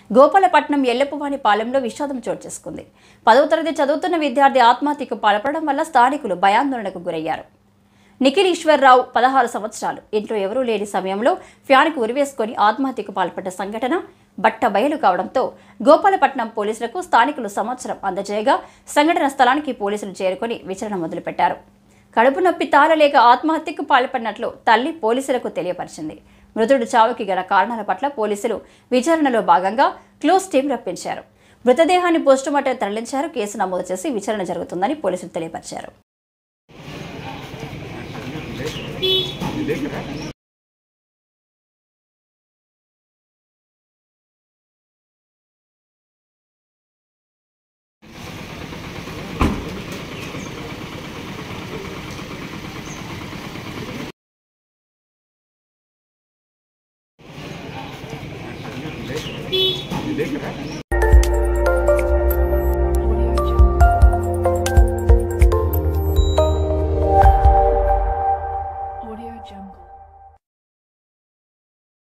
గోపాలపట్నం ఎల్లపువాని పాలెంలో విషాదం చోటు చేసుకుంది పదవ తరగతి చదువుతున్న విద్యార్థి ఆత్మహత్యకు పాల్పడడం వల్ల స్థానికులు భయాందోళనకు గురయ్యారు నిఖిల్ ఈశ్వర్రావు పదహారు సంవత్సరాలు ఇంట్లో ఎవరూ లేని సమయంలో ఫ్యాన్కు ఉరివేసుకొని ఆత్మహత్యకు పాల్పడ్డ సంఘటన బట్ట బయలు కావడంతో గోపాలపట్నం పోలీసులకు స్థానికులు సమాచారం అందజేయగా సంఘటన స్థలానికి పోలీసులు చేరుకొని విచారణ మొదలుపెట్టారు కడుపు నొప్పి తాళలేక ఆత్మహత్యకు పాల్పడినట్లు తల్లి పోలీసులకు తెలియపరిచింది మృతుడు చావుకి గల కారణాల పట్ల పోలీసులు విచారణలో భాగంగా క్లోజ్ టీం రప్పించారు మృతదేహాన్ని పోస్టుమార్టం తరలించారు కేసు నమోదు చేసి విచారణ జరుగుతుందని పోలీసులు తెలియపరిచారు ఇదే కదా